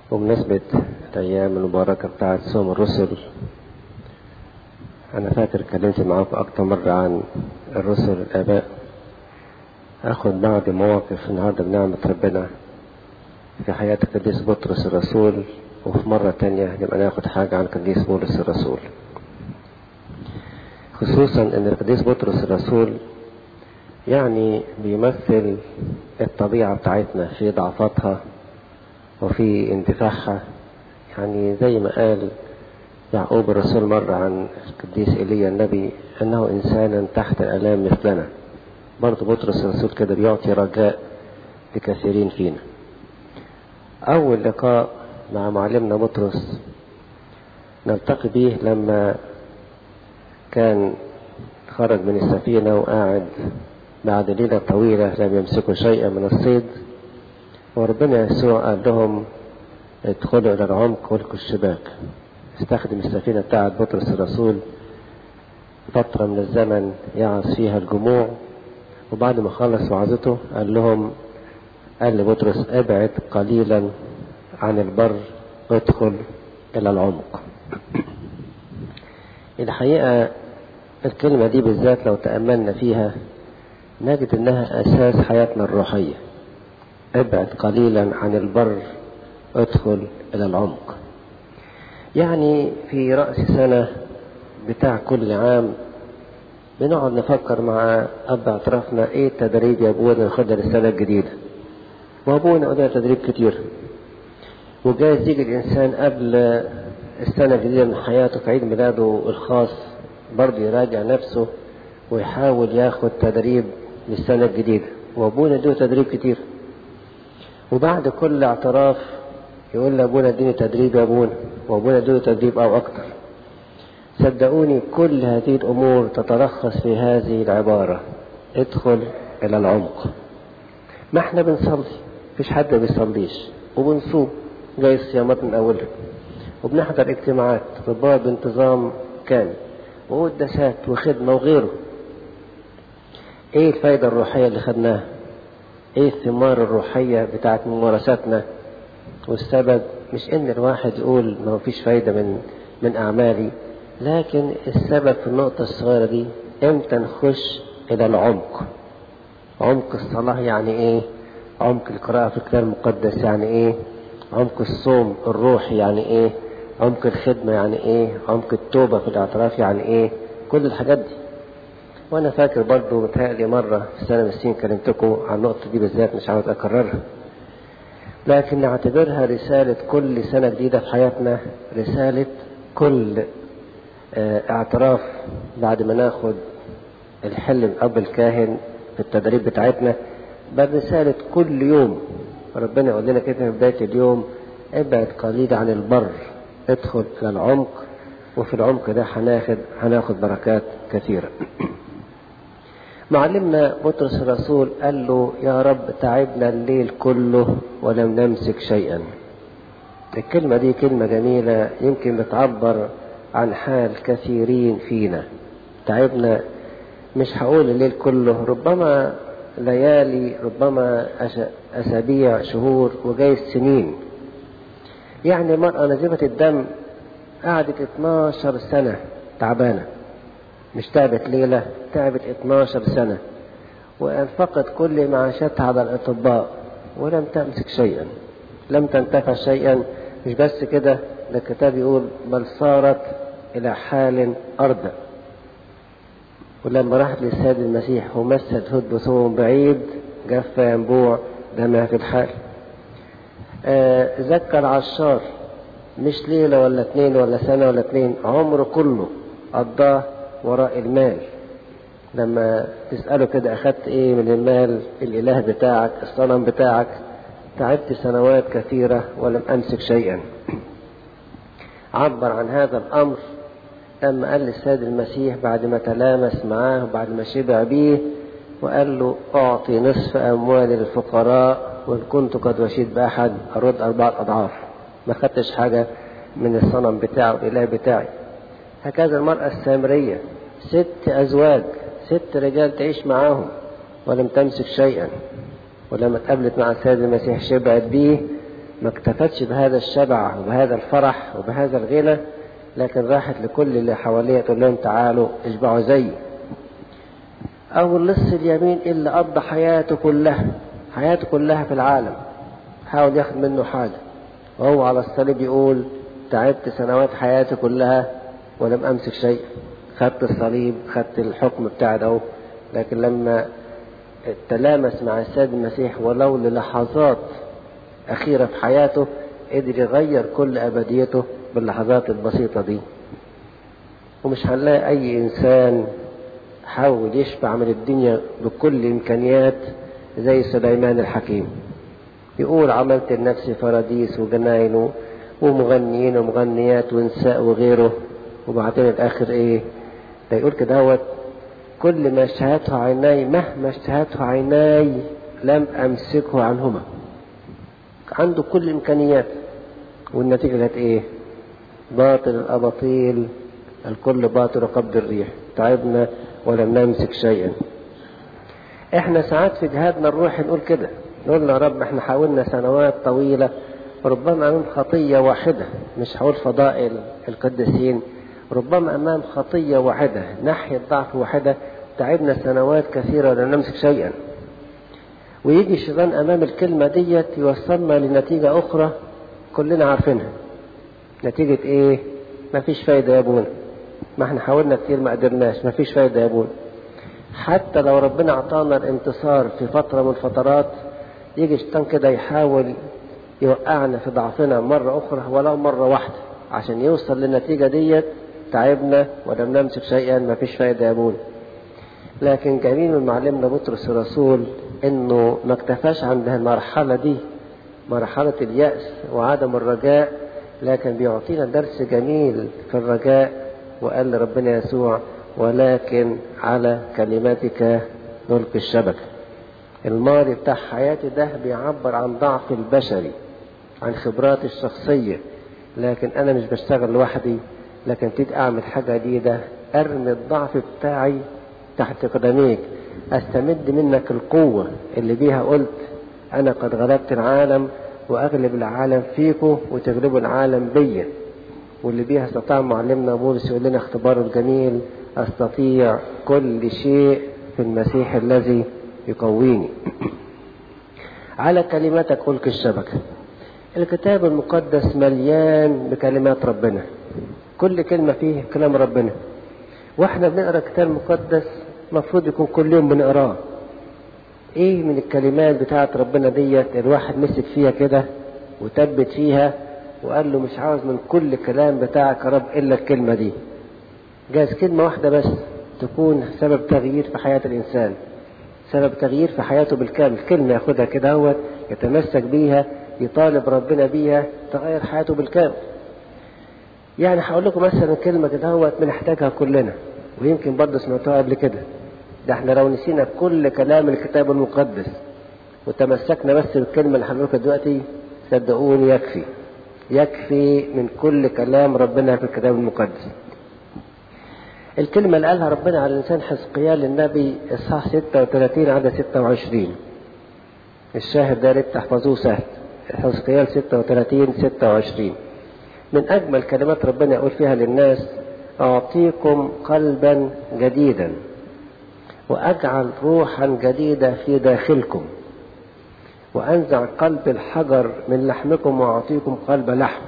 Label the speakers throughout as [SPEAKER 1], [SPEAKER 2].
[SPEAKER 1] بمناسبة الأيام المباركة بتاعت صوم الرسل أنا فاكر كلمت معاكم أكتر مرة عن الرسل الآباء أخد بعض مواقف النهاردة بنعمة ربنا في حياة القديس بطرس الرسول وفي مرة تانية نبقى ناخد حاجة عن القديس بولس الرسول خصوصا أن القديس بطرس الرسول يعني بيمثل الطبيعة بتاعتنا في ضعفاتها وفي اندفاعها يعني زي ما قال يعقوب الرسول مرة عن القديس إيليا النبي أنه إنسانا تحت الآلام مثلنا برضه بطرس الرسول كده بيعطي رجاء لكثيرين فينا أول لقاء مع معلمنا بطرس نلتقي به لما كان خرج من السفينة وقاعد بعد ليلة طويلة لم يمسكوا شيئا من الصيد وربنا يسوع قال لهم ادخلوا إلى العمق والقوا الشباك استخدم السفينة بتاعت بطرس الرسول فترة من الزمن يعص فيها الجموع وبعد ما خلص وعظته قال لهم قال لبطرس ابعد قليلا عن البر وادخل إلى العمق الحقيقة الكلمة دي بالذات لو تأملنا فيها نجد انها اساس حياتنا الروحية ابعد قليلا عن البر ادخل الى العمق يعني في رأس سنة بتاع كل عام بنقعد نفكر مع أب اعترافنا ايه التدريب يا ابونا ناخدها للسنة الجديدة وابونا قلنا تدريب كتير وجايز يجي الإنسان قبل السنة الجديدة من حياته في عيد ميلاده الخاص برضه يراجع نفسه ويحاول ياخد تدريب للسنة الجديدة وابونا اديه تدريب كتير وبعد كل اعتراف يقول لابونا اديني تدريب يا ابونا وابونا اديله تدريب او اكتر صدقوني كل هذه الامور تتلخص في هذه العبارة ادخل الى العمق ما احنا بنصلي مفيش حد ما بيصليش وبنصوم جاي الصيامات من اولها وبنحضر اجتماعات ربما بانتظام كامل وقداسات وخدمة وغيره ايه الفايدة الروحية اللي خدناها ايه الثمار الروحية بتاعت ممارساتنا والسبب مش ان الواحد يقول ما فيش فايدة من من اعمالي لكن السبب في النقطة الصغيرة دي امتى نخش الى العمق عمق الصلاة يعني ايه عمق القراءة في الكتاب المقدس يعني ايه عمق الصوم الروحي يعني ايه عمق الخدمة يعني ايه عمق التوبة في الاعتراف يعني ايه كل الحاجات دي وانا فاكر برضو متهيألي مرة في سنة من السنين كلمتكم عن النقطة دي بالذات مش عاوز اكررها لكن نعتبرها رسالة كل سنة جديدة في حياتنا رسالة كل اه اعتراف بعد ما ناخد الحل من اب الكاهن في التدريب بتاعتنا بل رسالة كل يوم ربنا يقول لنا كده في بداية اليوم ابعد قليل عن البر ادخل الى العمق وفي العمق ده هناخد هناخد بركات كثيرة معلمنا بطرس الرسول قال له يا رب تعبنا الليل كله ولم نمسك شيئا الكلمة دي كلمة جميلة يمكن بتعبر عن حال كثيرين فينا تعبنا مش هقول الليل كله ربما ليالي ربما أسابيع شهور وجايز سنين يعني مرأة نزفة الدم قعدت 12 سنة تعبانة مش تعبت ليلة تعبت 12 سنة وأنفقت كل معاشاتها على الأطباء ولم تمسك شيئا لم تنتفع شيئا مش بس كده ده الكتاب يقول بل صارت إلى حال أرضى ولما راحت للسيد المسيح ومست هد بثوب بعيد جف ينبوع دمها في الحال آه ذكر عشار مش ليلة ولا اتنين ولا سنة ولا اتنين عمره كله قضاه وراء المال لما تسأله كده أخدت إيه من المال الإله بتاعك الصنم بتاعك تعبت سنوات كثيرة ولم أمسك شيئا عبر عن هذا الأمر لما قال للسيد المسيح بعد ما تلامس معاه وبعد ما شبع بيه وقال له أعطي نصف أموالي للفقراء وإن كنت قد وشيت بأحد أرد أربعة أضعاف ما خدتش حاجة من الصنم بتاعه الإله بتاعي هكذا المرأة السامرية ست أزواج ست رجال تعيش معاهم ولم تمسك شيئا ولما اتقابلت مع السيد المسيح شبعت بيه ما اكتفتش بهذا الشبع وبهذا الفرح وبهذا الغنى لكن راحت لكل اللي حواليها تقول لهم تعالوا اشبعوا زيي أو اللص اليمين اللي قضى حياته كلها حياته كلها في العالم حاول ياخد منه حاجة وهو على الصليب يقول تعبت سنوات حياتي كلها ولم أمسك شيء خدت الصليب خدت الحكم بتاع ده لكن لما تلامس مع السيد المسيح ولو للحظات أخيرة في حياته قدر يغير كل أبديته باللحظات البسيطة دي ومش هنلاقي أي إنسان حاول يشبع من الدنيا بكل إمكانيات زي سليمان الحكيم يقول عملت لنفسي فراديس وجناين ومغنيين ومغنيات ونساء وغيره وبعدين الآخر إيه ده يقول كده هو كل ما اشتهته عيناي مهما اشتهته عيناي لم أمسكه عنهما عنده كل الإمكانيات والنتيجة كانت إيه باطل الأباطيل الكل باطل قبض الريح تعبنا ولم نمسك شيئا احنا ساعات في جهادنا الروحي نقول كده نقول يا رب احنا حاولنا سنوات طويلة ربما أمام خطية واحدة مش هقول فضائل القديسين ربما أمام خطية واحدة ناحية ضعف واحدة تعبنا سنوات كثيرة ولم نمسك شيئا ويجي الشيطان أمام الكلمة ديت يوصلنا لنتيجة أخرى كلنا عارفينها نتيجة إيه؟ مفيش فايدة يا ابونا ما احنا حاولنا كتير ما قدرناش مفيش فايدة يا ابونا حتى لو ربنا أعطانا الانتصار في فترة من الفترات يجي الشيطان كده يحاول يوقعنا في ضعفنا مرة أخرى ولو مرة واحدة عشان يوصل للنتيجة ديت تعبنا ولم نمسك شيئا ما فيش فايدة يا ابونا لكن جميل من معلمنا بطرس الرسول انه ما اكتفاش عند المرحلة دي مرحلة اليأس وعدم الرجاء لكن بيعطينا درس جميل في الرجاء وقال لربنا يسوع ولكن على كلماتك نلقي الشبكة الماضي بتاع حياتي ده بيعبر عن ضعف البشري عن خبراتي الشخصية لكن أنا مش بشتغل لوحدي لكن ابتدي أعمل حاجة جديدة أرمي الضعف بتاعي تحت قدميك أستمد منك القوة اللي بيها قلت أنا قد غلبت العالم وأغلب العالم فيكم وتغلبوا العالم بيا واللي بيها استطاع معلمنا بولس يقول لنا اختباره الجميل أستطيع كل شيء في المسيح الذي يقويني على كلماتك ألقي الشبكة الكتاب المقدس مليان بكلمات ربنا كل كلمة فيه كلام ربنا واحنا بنقرا الكتاب المقدس المفروض يكون كل يوم بنقراه ايه من الكلمات بتاعت ربنا ديت الواحد مسك فيها كده وثبت فيها وقال له مش عاوز من كل كلام بتاعك يا رب الا الكلمه دي جايز كلمه واحده بس تكون سبب تغيير في حياه الانسان سبب تغيير في حياته بالكامل كلمه ياخدها كده هو يتمسك بيها يطالب ربنا بيها تغير حياته بالكامل يعني هقول لكم مثلا كلمه كده هو بنحتاجها كلنا ويمكن برضه سمعتوها قبل كده ده احنا لو نسينا كل كلام الكتاب المقدس وتمسكنا بس بالكلمة اللي هنقولها دلوقتي صدقوني يكفي يكفي من كل كلام ربنا في الكتاب المقدس الكلمة اللي قالها ربنا على الإنسان حزقيال النبي إصحاح 36 عدد 26 الشاهد ده تحفظوه سهل حزقيال 36 26 من أجمل كلمات ربنا يقول فيها للناس أعطيكم قلبا جديدا وأجعل روحا جديدة في داخلكم وأنزع قلب الحجر من لحمكم وأعطيكم قلب لحم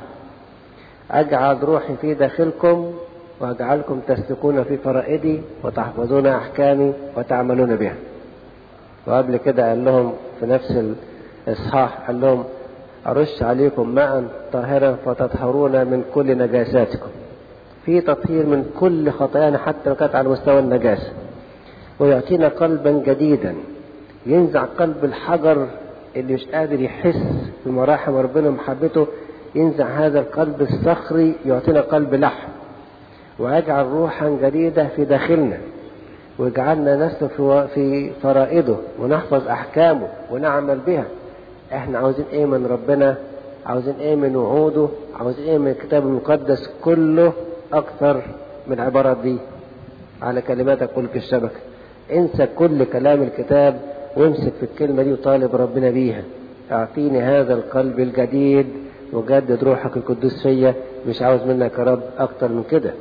[SPEAKER 1] أجعل روحي في داخلكم وأجعلكم تسلكون في فرائدي وتحفظون أحكامي وتعملون بها وقبل كده قال لهم في نفس الإصحاح قال لهم أرش عليكم ماء طاهرا فتطهرون من كل نجاساتكم في تطهير من كل خطايانا حتى لو كانت على مستوى النجاسة ويعطينا قلبا جديدا ينزع قلب الحجر اللي مش قادر يحس بمراحم ربنا ومحبته ينزع هذا القلب الصخري يعطينا قلب لحم ويجعل روحا جديدة في داخلنا ويجعلنا نسلك في فرائضه ونحفظ أحكامه ونعمل بها احنا عاوزين ايه من ربنا عاوزين ايه من وعوده عاوزين ايه من الكتاب المقدس كله اكثر من العبارات دي على كلماتك قل الشبكة انسى كل كلام الكتاب وامسك في الكلمة دي وطالب ربنا بيها اعطيني هذا القلب الجديد وجدد روحك القدوس فيا مش عاوز منك يا رب اكتر من كده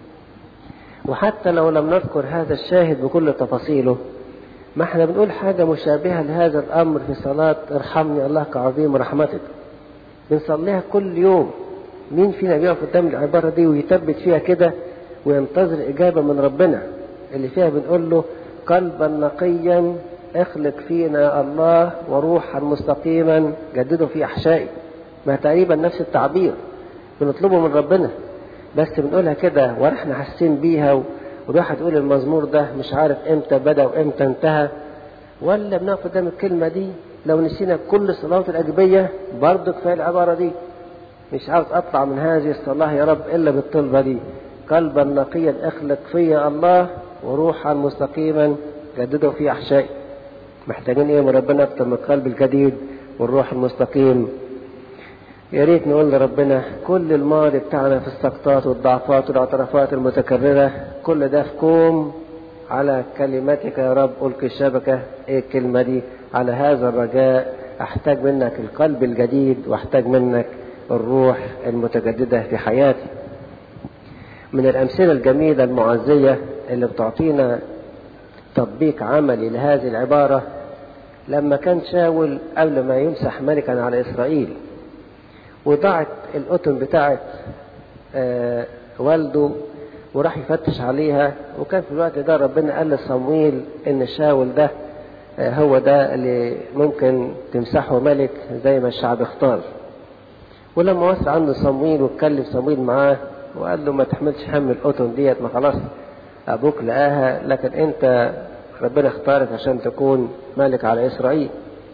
[SPEAKER 1] وحتى لو لم نذكر هذا الشاهد بكل تفاصيله ما احنا بنقول حاجة مشابهة لهذا الأمر في صلاة ارحمني الله كعظيم رحمتك بنصليها كل يوم مين فينا بيقف قدام العبارة دي ويثبت فيها كده وينتظر إجابة من ربنا اللي فيها بنقول له قلبا نقيا اخلق فينا الله وروحا مستقيما جدده في أحشائي ما تقريبا نفس التعبير بنطلبه من ربنا بس بنقولها كده واحنا حاسين بيها والواحد يقول المزمور ده مش عارف امتى بدا وامتى انتهى ولا بنقف قدام الكلمه دي لو نسينا كل الصلوات الاجبيه برضه كفايه العباره دي مش عاوز اطلع من هذه الصلاه يا رب الا بالطلبه دي قلبا نقيا اخلق فيا الله وروحا مستقيما جدده في احشائي محتاجين ايه من ربنا اكتر من القلب الجديد والروح المستقيم يا ريت نقول لربنا كل الماضي بتاعنا في السقطات والضعفات والاعترافات المتكررة كل ده في كوم على كلمتك يا رب ألقي الشبكة ايه الكلمة دي على هذا الرجاء احتاج منك القلب الجديد واحتاج منك الروح المتجددة في حياتي من الأمثلة الجميلة المعزية اللي بتعطينا تطبيق عملي لهذه العبارة لما كان شاول قبل ما يمسح ملكا على إسرائيل وضاعت القطن بتاعت آه والده وراح يفتش عليها وكان في الوقت ده ربنا قال لصمويل ان شاول ده آه هو ده اللي ممكن تمسحه ملك زي ما الشعب اختار ولما وصل عنده صمويل واتكلم صمويل معاه وقال له ما تحملش هم القطن ديت ما خلاص ابوك لقاها لكن انت ربنا اختارك عشان تكون ملك على اسرائيل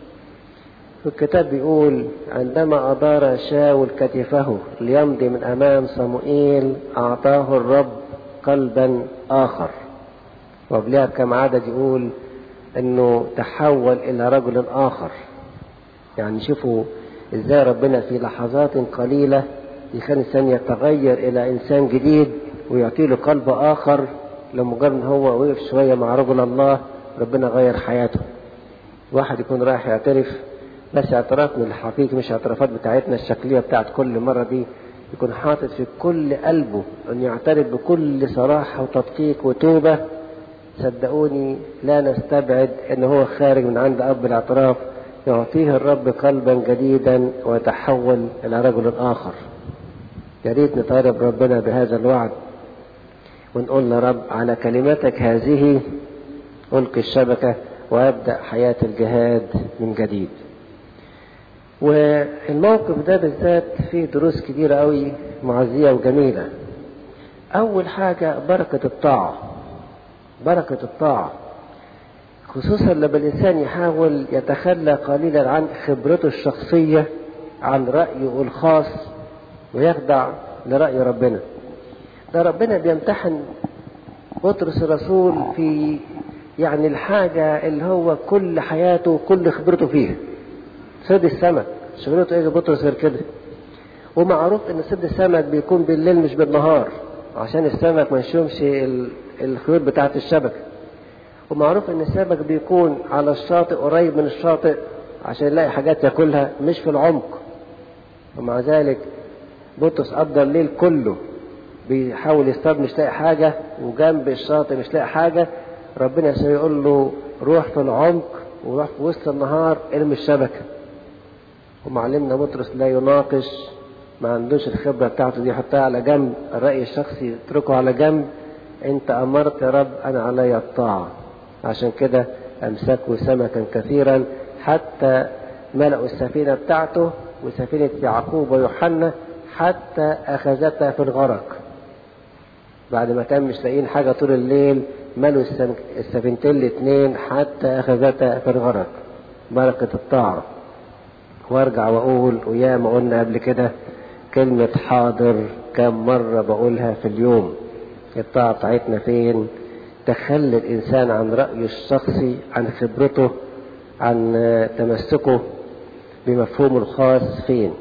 [SPEAKER 1] الكتاب بيقول عندما أدار شاول كتفه ليمضي من أمام صموئيل أعطاه الرب قلبا آخر وقبلها كم عدد يقول أنه تحول إلى رجل آخر يعني شوفوا إزاي ربنا في لحظات قليلة يخلي الإنسان يتغير إلى إنسان جديد ويعطي له قلب آخر لمجرد ان هو وقف شوية مع رجل الله ربنا غير حياته واحد يكون رايح يعترف بس اعتراف من الحقيقي مش اعترافات بتاعتنا الشكلية بتاعت كل مرة دي يكون حاطط في كل قلبه أن يعترف بكل صراحة وتدقيق وتوبة صدقوني لا نستبعد أن هو خارج من عند أب الاعتراف يعطيه الرب قلبا جديدا ويتحول إلى رجل آخر يا ريت نطالب ربنا بهذا الوعد ونقول له رب على كلمتك هذه ألقي الشبكة وأبدأ حياة الجهاد من جديد والموقف ده بالذات فيه دروس كتيرة قوي معزية وجميلة أول حاجة بركة الطاعة بركة الطاعة خصوصا لما الإنسان يحاول يتخلى قليلا عن خبرته الشخصية عن رأيه الخاص ويخضع لرأي ربنا ده ربنا بيمتحن بطرس الرسول في يعني الحاجة اللي هو كل حياته وكل خبرته فيها صيد السمك شغلته ايه بطرس غير كده ومعروف ان صيد السمك بيكون بالليل مش بالنهار عشان السمك ما يشوفش الخيوط بتاعة الشبكة ومعروف ان السمك بيكون على الشاطئ قريب من الشاطئ عشان يلاقي حاجات ياكلها مش في العمق ومع ذلك بطرس قضى الليل كله بيحاول يصطاد مش لاقي حاجة وجنب الشاطئ مش لاقي حاجة ربنا يسوع يقول له روح في العمق وروح في وسط النهار ارمي الشبكة ومعلمنا بطرس لا يناقش ما عندوش الخبرة بتاعته دي يحطها على جنب الرأي الشخصي يتركه على جنب انت امرت يا رب انا علي الطاعة عشان كده امسكوا سمكا كثيرا حتى ملأوا السفينة بتاعته وسفينة يعقوب ويوحنا حتى اخذتها في الغرق بعد ما كان مش لاقيين حاجة طول الليل ملوا السفينتين الاثنين حتى اخذتها في الغرق بركة الطاعة وارجع واقول ويا ما قلنا قبل كده كلمة حاضر كم مرة بقولها في اليوم الطاعة بتاعتنا فين تخلي الإنسان عن رأيه الشخصي عن خبرته عن تمسكه بمفهومه الخاص فين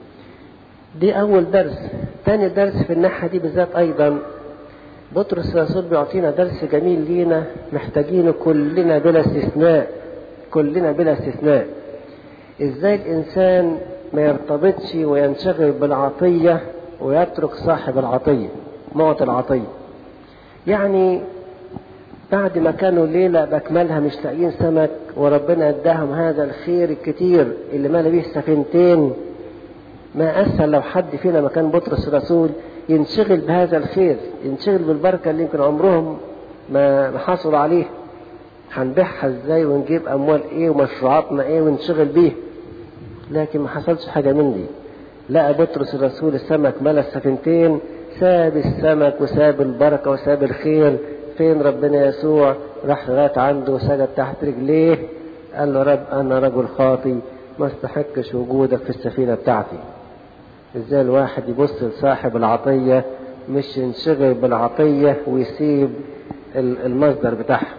[SPEAKER 1] دي أول درس تاني درس في الناحية دي بالذات أيضا بطرس الرسول بيعطينا درس جميل لينا محتاجينه كلنا بلا استثناء كلنا بلا استثناء ازاي الانسان ما يرتبطش وينشغل بالعطية ويترك صاحب العطية معطي العطية يعني بعد ما كانوا ليلة بأكملها مش لاقيين سمك وربنا اداهم هذا الخير الكتير اللي مال به السفينتين ما أسهل لو حد فينا مكان بطرس الرسول ينشغل بهذا الخير ينشغل بالبركة اللي يمكن عمرهم ما حصلوا عليه هنبيعها ازاي ونجيب أموال ايه ومشروعاتنا ايه ونشغل بيه لكن ما حصلش حاجة من دي لقى بطرس الرسول السمك ملا السفينتين ساب السمك وساب البركة وساب الخير فين ربنا يسوع راح لغاية عنده وسجد تحت رجليه قال له رب أنا رجل خاطي ما استحقش وجودك في السفينة بتاعتي ازاي الواحد يبص لصاحب العطية مش ينشغل بالعطية ويسيب المصدر بتاعها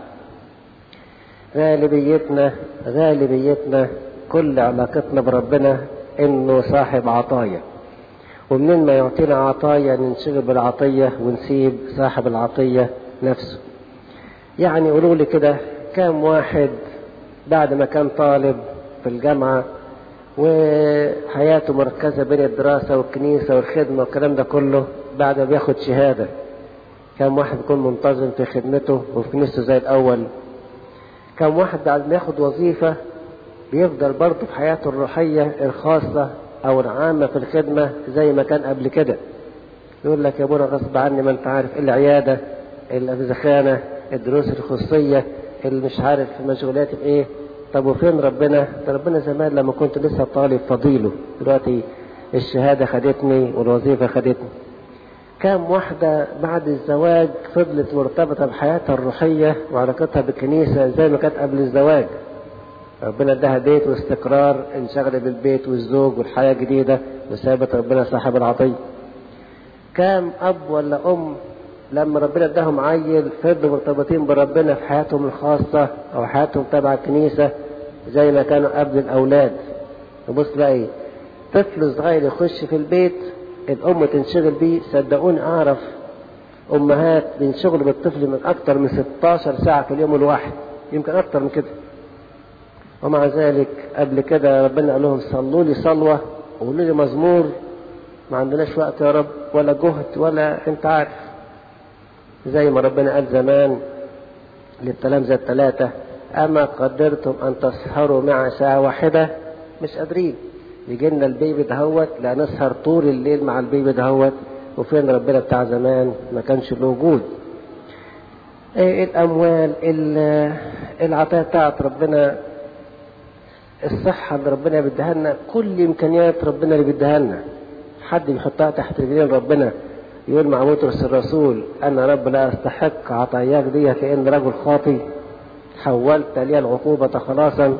[SPEAKER 1] غالبيتنا غالبيتنا كل علاقتنا بربنا انه صاحب عطايا ومنين ما يعطينا عطايا ننشغل بالعطية ونسيب صاحب العطية نفسه يعني قولوا لي كده كام واحد بعد ما كان طالب في الجامعة وحياته مركزة بين الدراسة والكنيسة والخدمة والكلام ده كله بعد ما بياخد شهادة كم واحد يكون منتظم في خدمته وفي كنيسته زي الأول كم واحد بعد ما ياخد وظيفة بيفضل برضه في حياته الروحية الخاصة أو العامة في الخدمة زي ما كان قبل كده يقول لك يا ابونا غصب عني ما انت عارف العيادة الزخانة الدروس الخصوصية اللي مش عارف مشغولاتي بايه طب وفين ربنا ده ربنا زمان لما كنت لسه طالب فضيله دلوقتي الشهادة خدتني والوظيفة خدتني كام واحدة بعد الزواج فضلت مرتبطة بحياتها الروحية وعلاقتها بالكنيسة زي ما كانت قبل الزواج ربنا اداها بيت واستقرار انشغل بالبيت والزوج والحياة جديدة وسابت ربنا صاحب العطية كام أب ولا أم لما ربنا اداهم عيل فضلوا مرتبطين بربنا في حياتهم الخاصة أو حياتهم تبع الكنيسة زي ما كانوا قبل الأولاد تبص بقى طفل صغير يخش في البيت الأم تنشغل بيه صدقوني أعرف أمهات بينشغلوا بالطفل من أكتر من 16 ساعة في اليوم الواحد يمكن أكتر من كده ومع ذلك قبل كده ربنا قال لهم صلوا لي صلوة وقولوا لي مزمور ما عندناش وقت يا رب ولا جهد ولا انت عارف زي ما ربنا قال زمان للتلامذة الثلاثة أما قدرتم أن تسهروا مع ساعة واحدة مش قادرين يجي لنا البيبي دهوت لا نسهر طول الليل مع البيبي دهوت وفين ربنا بتاع زمان ما كانش له وجود ايه الاموال العطايا بتاعت ربنا الصحة اللي ربنا بيديها لنا كل امكانيات ربنا اللي بيديها لنا حد بيحطها تحت رجلين ربنا يقول مع بطرس الرسول انا رب لا استحق عطاياك ديت لان رجل خاطي حولت لي العقوبة خلاصا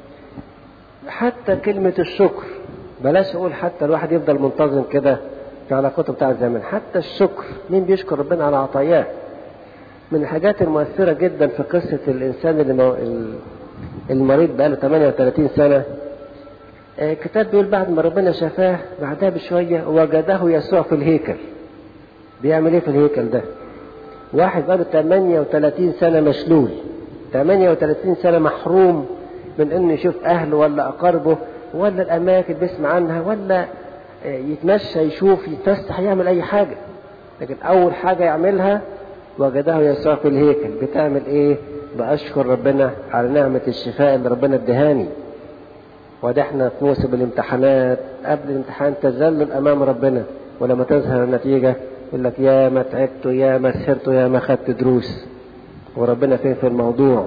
[SPEAKER 1] حتى كلمة الشكر بلاش اقول حتى الواحد يفضل منتظم كده في علاقته بتاع زمان حتى الشكر مين بيشكر ربنا على عطاياه من الحاجات المؤثرة جدا في قصة الإنسان اللي مو... المريض بقاله 38 سنة الكتاب بيقول بعد ما ربنا شفاه بعدها بشوية وجده يسوع في الهيكل بيعمل ايه في الهيكل ده واحد بقاله 38 سنة مشلول 38 سنة محروم من انه يشوف اهله ولا اقاربه ولا الاماكن بيسمع عنها ولا يتمشى يشوف يتفسح يعمل اي حاجة لكن اول حاجة يعملها وجده يسوع في الهيكل بتعمل ايه بأشكر ربنا على نعمة الشفاء اللي ربنا ادهاني وده احنا في موسم الامتحانات قبل الامتحان تذلل امام ربنا ولما تظهر النتيجة يقول لك يا ما تعبت يا ما سهرت يا ما خدت دروس وربنا فين في الموضوع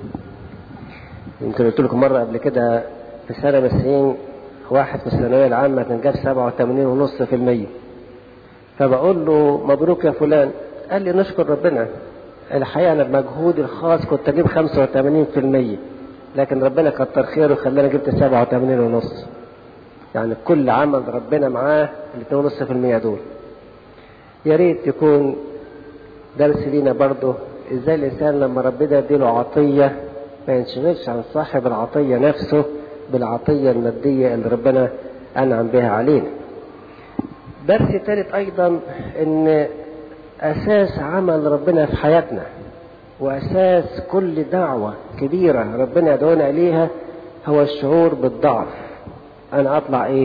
[SPEAKER 1] يمكن قلت لكم مرة قبل كده في سنة مسيين واحد في الثانوية العامة كان جاب سبعة وثمانين ونص في المية فبقول له مبروك يا فلان قال لي نشكر ربنا الحقيقة أنا بمجهودي الخاص كنت أجيب خمسة وثمانين في المية لكن ربنا كتر خيره وخلاني جبت سبعة وثمانين ونص يعني كل عمل ربنا معاه الاثنين ونص في المية دول يا ريت يكون درس لينا برضه ازاي الانسان لما ربنا يديله عطية ما ينشغلش عن صاحب العطية نفسه بالعطية المادية اللي ربنا أنعم بها علينا درس ثالث أيضا أن أساس عمل ربنا في حياتنا وأساس كل دعوة كبيرة ربنا يدعونا إليها هو الشعور بالضعف انا اطلع ايه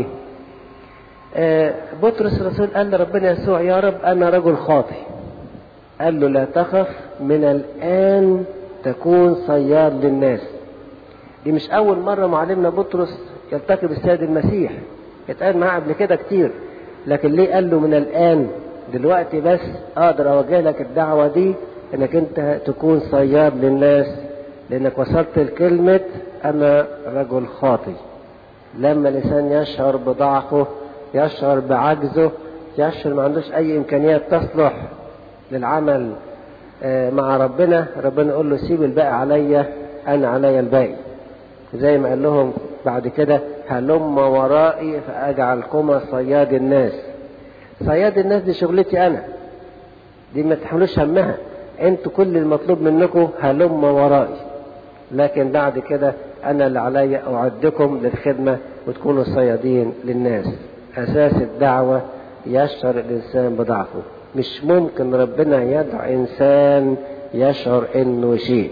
[SPEAKER 1] آه بطرس الرسول قال لربنا يسوع يا رب انا رجل خاطئ قال له لا تخف من الان تكون صياد للناس دي مش اول مرة معلمنا بطرس يلتقي بالسيد المسيح اتقال معاه قبل كده كتير لكن ليه قال له من الان دلوقتي بس اقدر اوجه لك الدعوة دي انك انت تكون صياد للناس لانك وصلت لكلمة انا رجل خاطي لما الانسان يشعر بضعفه يشعر بعجزه يشعر ما عندوش اي امكانيات تصلح للعمل مع ربنا ربنا يقول له سيب الباقي عليا انا عليا الباقي زي ما قال لهم بعد كده هلم ورائي فاجعلكما صياد الناس صياد الناس دي شغلتي انا دي ما تحملوش همها انتوا كل المطلوب منكم هلم ورائي لكن بعد كده انا اللي عليا اعدكم للخدمه وتكونوا صيادين للناس اساس الدعوه يشعر الانسان بضعفه مش ممكن ربنا يدعو انسان يشعر انه شيء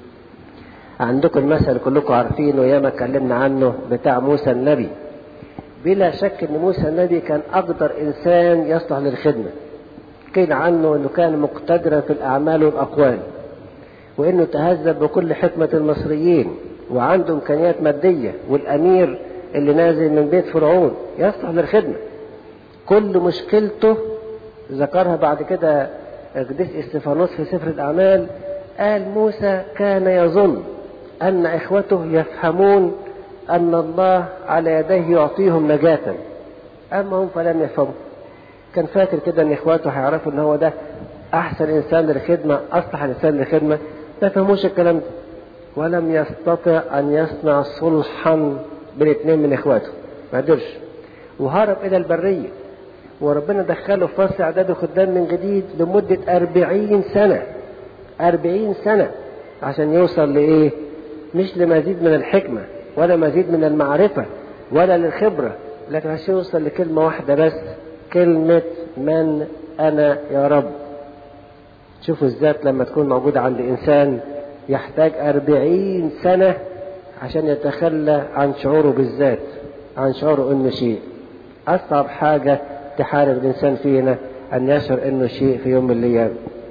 [SPEAKER 1] عندكم المثل كلكم عارفينه ياما اتكلمنا عنه بتاع موسى النبي بلا شك ان موسى النبي كان اقدر انسان يصلح للخدمه قيل عنه انه كان مقتدرا في الاعمال والاقوال وانه تهذب بكل حكمه المصريين وعنده امكانيات ماديه والامير اللي نازل من بيت فرعون يصلح للخدمه كل مشكلته ذكرها بعد كده قديس استفانوس في سفر الاعمال قال موسى كان يظن ان اخوته يفهمون ان الله على يديه يعطيهم نجاه اما هم فلم يفهموا كان فاكر كده ان اخواته هيعرفوا ان هو ده احسن انسان للخدمه اصلح انسان للخدمه ما فهموش الكلام ده ولم يستطع ان يصنع صلحا بين اثنين من اخواته ما قدرش وهرب الى البريه وربنا دخله في فصل اعداد الخدام من جديد لمده أربعين سنه أربعين سنه عشان يوصل لايه مش لمزيد من الحكمه ولا مزيد من المعرفه ولا للخبره لكن عشان يوصل لكلمه واحده بس كلمة من أنا يا رب شوفوا الذات لما تكون موجودة عند إنسان يحتاج أربعين سنة عشان يتخلى عن شعوره بالذات عن شعوره إنه شيء أصعب حاجة تحارب الإنسان فينا أن يشعر إنه شيء في يوم من الأيام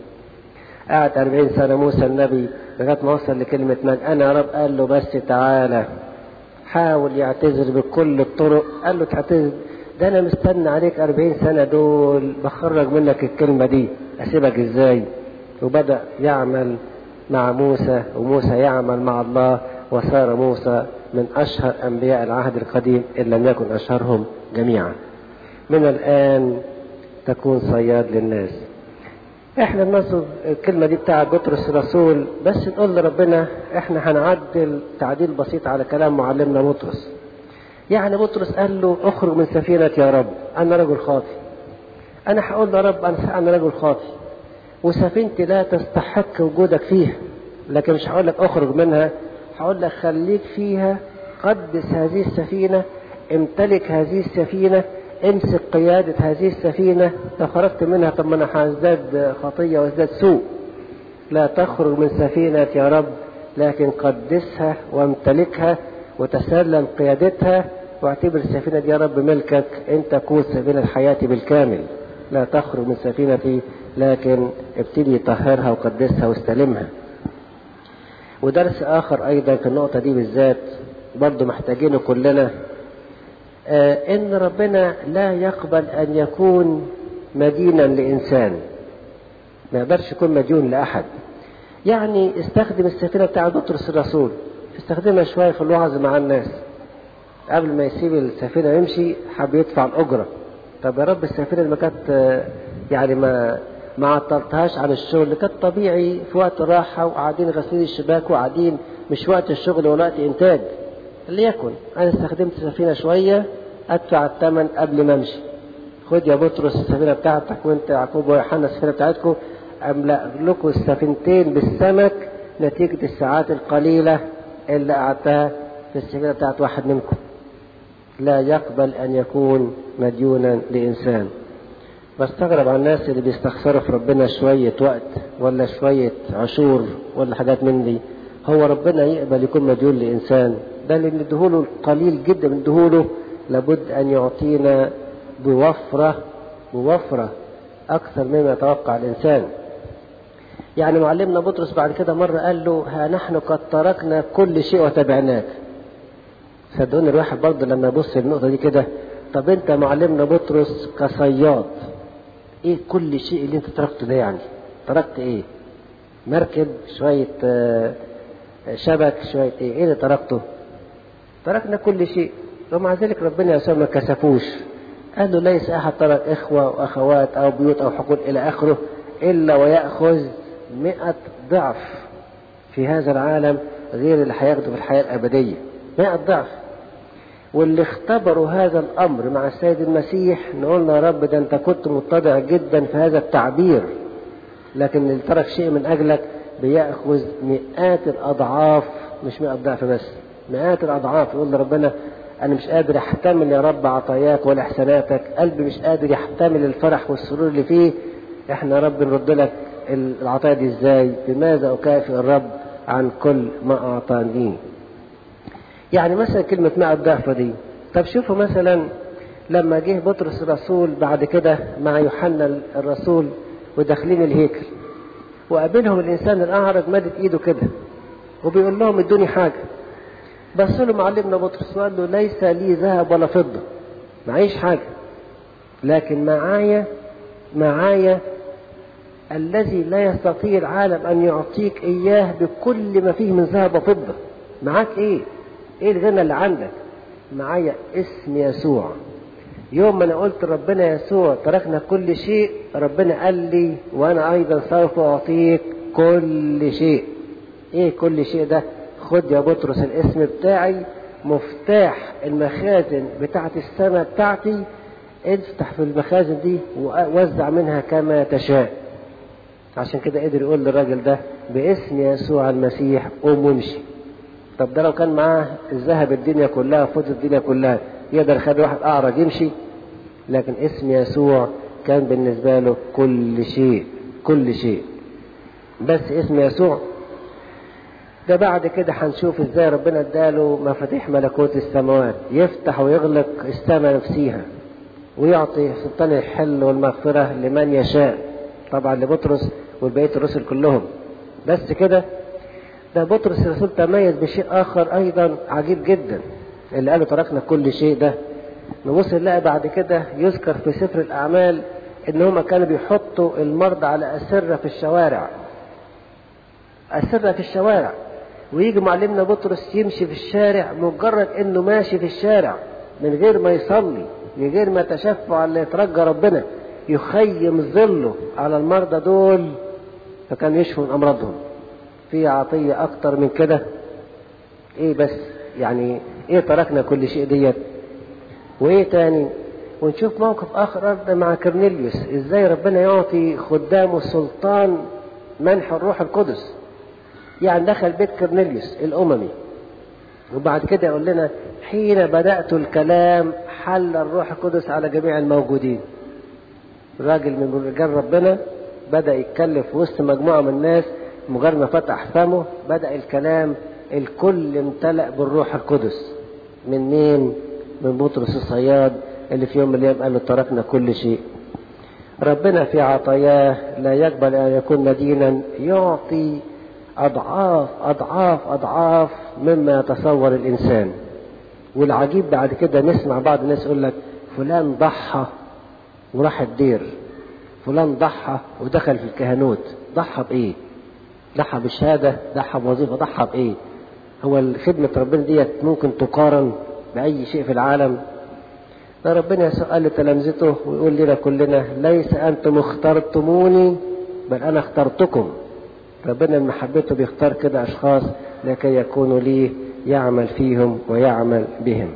[SPEAKER 1] قعد أربعين سنة موسى النبي لغاية ما وصل لكلمة من أنا يا رب قال له بس تعالى حاول يعتذر بكل الطرق قال له تعتذر ده انا مستنى عليك أربعين سنة دول بخرج منك الكلمة دي اسيبك ازاي وبدأ يعمل مع موسى وموسى يعمل مع الله وصار موسى من اشهر انبياء العهد القديم ان لم يكن اشهرهم جميعا من الان تكون صياد للناس احنا بنصب الكلمة دي بتاع بطرس الرسول بس نقول لربنا احنا هنعدل تعديل بسيط على كلام معلمنا بطرس يعني بطرس قال له اخرج من سفينة يا رب أنا رجل خاطي أنا هقول له يا رب أنا رجل خاطي وسفينتي لا تستحق وجودك فيها لكن مش هقول لك اخرج منها هقول لك خليك فيها قدس هذه السفينة امتلك هذه السفينة امسك قيادة هذه السفينة لو خرجت منها طب ما انا هزداد خطية وازداد سوء لا تخرج من سفينة يا رب لكن قدسها وامتلكها وتسلم قيادتها واعتبر السفينة دي يا رب ملكك انت كون سفينة حياتي بالكامل لا تخرج من سفينتي لكن ابتدي طهرها وقدسها واستلمها ودرس اخر ايضا في النقطة دي بالذات برضو محتاجينه كلنا آه ان ربنا لا يقبل ان يكون مدينا لانسان ما يقدرش يكون مديون لاحد يعني استخدم السفينة بتاع بطرس الرسول استخدمها شوية في الوعظ مع الناس قبل ما يسيب السفينة يمشي حب يدفع الأجرة طب يا رب السفينة اللي ما كانت يعني ما ما عطلتهاش عن الشغل اللي كانت طبيعي في وقت راحة وقاعدين غاسلين الشباك وقاعدين مش وقت الشغل ولا وقت إنتاج ليكن أنا استخدمت السفينة شوية أدفع الثمن قبل ما أمشي خد يا بطرس السفينة بتاعتك وأنت يعقوب ويوحنا السفينة بتاعتكم أملأ لكم السفينتين بالسمك نتيجة الساعات القليلة اللي قعدتها في السفينة بتاعت واحد منكم لا يقبل أن يكون مديونا لإنسان بستغرب على الناس اللي بيستخسروا في ربنا شوية وقت ولا شوية عشور ولا حاجات من دي هو ربنا يقبل يكون مديون لإنسان ده اللي ندهوله قليل جدا ندهوله لابد أن يعطينا بوفرة بوفرة أكثر مما يتوقع الإنسان يعني معلمنا بطرس بعد كده مرة قال له ها نحن قد تركنا كل شيء وتبعناك صدقوني الواحد برضه لما يبص للنقطة دي كده طب انت معلمنا بطرس كصياد ايه كل شيء اللي انت تركته ده يعني تركت ايه مركب شوية شبك شوية ايه ايه اللي تركته تركنا كل شيء ومع ذلك ربنا يسوع ما كسفوش قال له ليس احد ترك اخوة واخوات او بيوت او حقول الى اخره الا ويأخذ مئة ضعف في هذا العالم غير اللي هياخده في الحياة الأبدية مئة ضعف واللي اختبروا هذا الأمر مع السيد المسيح نقول يا رب ده أنت كنت متضع جدا في هذا التعبير لكن اللي ترك شيء من أجلك بيأخذ مئات الأضعاف مش مئة ضعف بس مئات الأضعاف يقول لربنا أنا مش قادر أحتمل يا رب عطاياك ولا إحساناتك قلبي مش قادر يحتمل الفرح والسرور اللي فيه إحنا يا رب نرد لك العطايا دي إزاي بماذا أكافئ الرب عن كل ما أعطاني يعني مثلا كلمة مع الضعفة دي طب شوفوا مثلا لما جه بطرس الرسول بعد كده مع يوحنا الرسول وداخلين الهيكل وقابلهم الإنسان الأعرج مدت إيده كده وبيقول لهم ادوني حاجة بس له معلمنا بطرس وقال له ليس لي ذهب ولا فضة معيش حاجة لكن معايا معايا الذي لا يستطيع العالم أن يعطيك إياه بكل ما فيه من ذهب وفضة معاك إيه إيه الغنى اللي عندك معايا اسم يسوع يوم ما أنا قلت ربنا يسوع تركنا كل شيء ربنا قال لي وأنا أيضا سوف أعطيك كل شيء إيه كل شيء ده خد يا بطرس الاسم بتاعي مفتاح المخازن بتاعت السماء بتاعتي افتح في المخازن دي ووزع منها كما تشاء عشان كده قدر يقول للراجل ده باسم يسوع المسيح قوم وامشي طب ده لو كان معاه الذهب الدنيا كلها فضل الدنيا كلها يقدر يخلي واحد اعرج يمشي لكن اسم يسوع كان بالنسبه له كل شيء كل شيء بس اسم يسوع ده بعد كده هنشوف ازاي ربنا اداله مفاتيح ملكوت السماوات يفتح ويغلق السماء نفسيها ويعطي سلطان الحل والمغفرة لمن يشاء طبعا لبطرس والبقية الرسل كلهم بس كده ده بطرس الرسول تميز بشيء آخر أيضا عجيب جدا اللي قالوا تركنا كل شيء ده نبص نلاقي بعد كده يذكر في سفر الأعمال إن هما كانوا بيحطوا المرضى على أسرة في الشوارع أسرة في الشوارع ويجي معلمنا بطرس يمشي في الشارع مجرد إنه ماشي في الشارع من غير ما يصلي من غير ما تشفع اللي يترجى ربنا يخيم ظله على المرضى دول فكان يشفوا من أمراضهم في عطية أكتر من كده إيه بس يعني إيه تركنا كل شيء ديت وإيه تاني ونشوف موقف آخر مع كرنيليوس إزاي ربنا يعطي خدامه سلطان منح الروح القدس يعني دخل بيت كرنيليوس الأممي وبعد كده يقول لنا حين بدأت الكلام حل الروح القدس على جميع الموجودين راجل من رجال ربنا بدأ يتكلم في وسط مجموعة من الناس مجرد ما فتح فمه بدأ الكلام الكل امتلأ بالروح القدس من مين؟ من بطرس الصياد اللي في يوم من الأيام قال له تركنا كل شيء ربنا في عطاياه لا يقبل أن يكون مدينا يعطي أضعاف أضعاف أضعاف مما يتصور الإنسان والعجيب بعد كده نسمع بعض الناس يقول لك فلان ضحى وراح الدير فلان ضحى ودخل في الكهنوت ضحى بإيه؟ ضحى بالشهادة ضحى بوظيفة ضحى بإيه؟ هو خدمة ربنا ديت ممكن تقارن بأي شيء في العالم ده ربنا يسوع قال لتلامذته ويقول لنا كلنا ليس أنتم اخترتموني بل أنا اخترتكم ربنا من محبته بيختار كده أشخاص لكي يكونوا ليه يعمل فيهم ويعمل بهم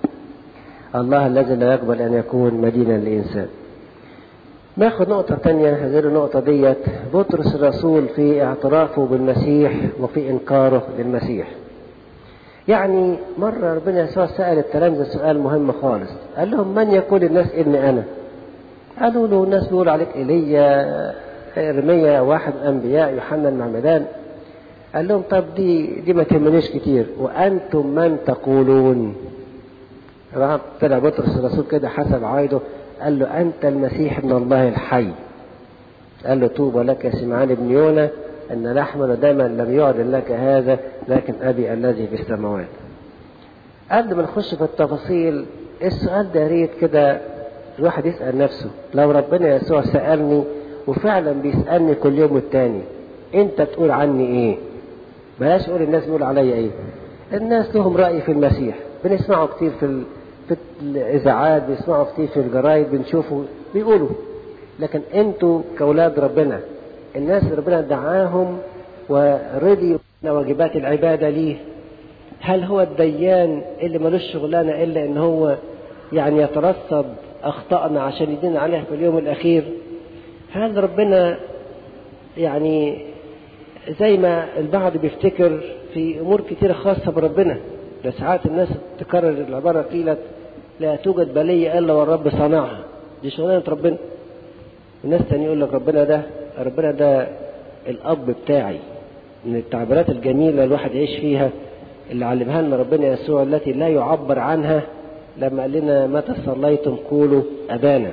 [SPEAKER 1] الله الذي لا يقبل أن يكون مدينة للإنسان ناخد نقطة تانية غير النقطة ديت بطرس الرسول في اعترافه بالمسيح وفي إنكاره للمسيح يعني مرة ربنا يسوع سأل التلامذة سؤال مهم خالص قال لهم من يقول الناس إني أنا قالوا له الناس بيقولوا عليك إيليا إرميا واحد من الأنبياء يوحنا المعمدان قال لهم طب دي دي ما تهمنيش كتير وأنتم من تقولون راح طلع بطرس الرسول كده حسب عايده قال له أنت المسيح ابن الله الحي قال له طوبى لك يا سمعان بن يونا أن لحما ودما لم يعلن لك هذا لكن أبي الذي في السماوات قبل ما نخش في التفاصيل السؤال ده يا ريت كده الواحد يسأل نفسه لو ربنا يسوع سألني وفعلا بيسألني كل يوم والتاني انت تقول عني ايه بلاش اقول الناس بيقول عليا ايه الناس لهم رأي في المسيح بنسمعه كتير في, ال... في الإذاعات بنسمعه كتير في الجرايد بنشوفه بيقولوا لكن انتوا كأولاد ربنا الناس اللي ربنا دعاهم ورضي واجبات العبادة ليه هل هو الديان اللي ملوش شغلانة إلا إن هو يعني يترصد أخطأنا عشان يدين عليها في اليوم الأخير هل ربنا يعني زي ما البعض بيفتكر في أمور كتيرة خاصة بربنا ده ساعات الناس تكرر العبارة قيلت لا توجد بلية إلا والرب صنعها دي شغلانة ربنا الناس تاني يقول لك ربنا ده ربنا ده الأب بتاعي من التعبيرات الجميلة الواحد يعيش فيها اللي علمها لنا ربنا يسوع التي لا يعبر عنها لما قال لنا متى صليتم قولوا أبانا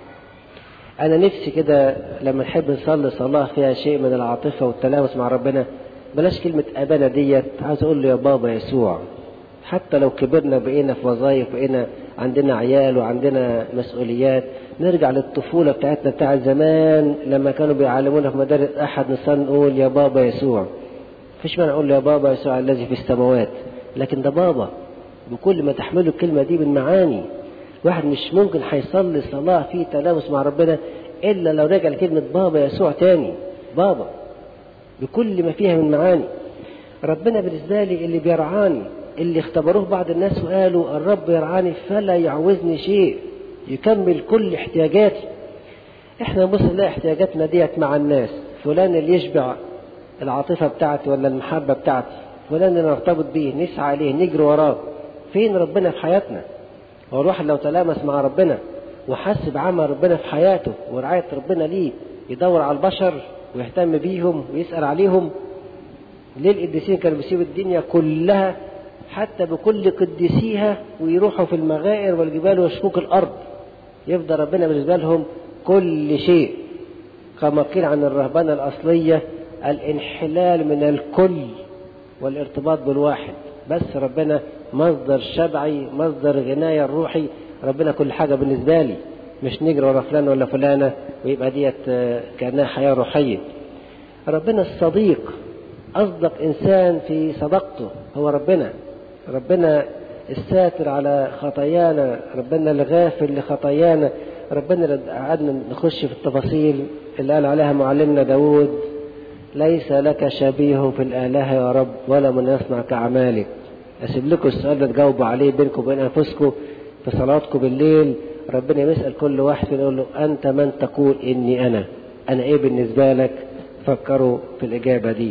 [SPEAKER 1] أنا نفسي كده لما نحب نصلي صلاة فيها شيء من العاطفة والتلامس مع ربنا بلاش كلمة أبانا ديت عايز أقول له يا بابا يسوع حتى لو كبرنا بقينا في وظائف بقينا عندنا عيال وعندنا مسؤوليات نرجع للطفولة بتاعتنا بتاع زمان لما كانوا بيعلمونا في مدارس أحد نصلي نقول يا بابا يسوع فيش معنى أقول له يا بابا يسوع الذي في السماوات لكن ده بابا بكل ما تحمله الكلمة دي من معاني واحد مش ممكن هيصلي صلاة في تلامس مع ربنا إلا لو رجع لكلمة بابا يسوع تاني بابا بكل ما فيها من معاني ربنا بالنسبة لي اللي بيرعاني اللي اختبروه بعض الناس وقالوا الرب يرعاني فلا يعوزني شيء يكمل كل احتياجاتي احنا نبص نلاقي احتياجاتنا ديت مع الناس فلان اللي يشبع العاطفة بتاعتي ولا المحبة بتاعتي فلان اللي نرتبط بيه نسعى عليه نجري وراه فين ربنا في حياتنا هو الواحد لو تلامس مع ربنا وحس بعمل ربنا في حياته ورعاية ربنا ليه يدور على البشر ويهتم بيهم ويسأل عليهم ليه القديسين كانوا بيسيبوا الدنيا كلها حتى بكل قديسيها ويروحوا في المغائر والجبال وشكوك الأرض يفضل ربنا بالنسبة لهم كل شيء كما قيل عن الرهبنة الأصلية الانحلال من الكل والارتباط بالواحد بس ربنا مصدر شبعي مصدر غناية الروحي ربنا كل حاجة بالنسبة لي مش نجري ورا فلان ولا فلانة ويبقى ديت كأنها حياة روحية ربنا الصديق أصدق إنسان في صداقته هو ربنا ربنا الساتر على خطايانا ربنا الغافل لخطايانا ربنا اللي قعدنا نخش في التفاصيل اللي قال عليها معلمنا داود ليس لك شبيه في الآلهة يا رب ولا من يصنع كأعمالك أسيب لكم السؤال ده تجاوبوا عليه بينكم وبين أنفسكم في صلاتكم بالليل ربنا يسأل كل واحد يقول له أنت من تقول إني أنا أنا إيه بالنسبة لك فكروا في الإجابة دي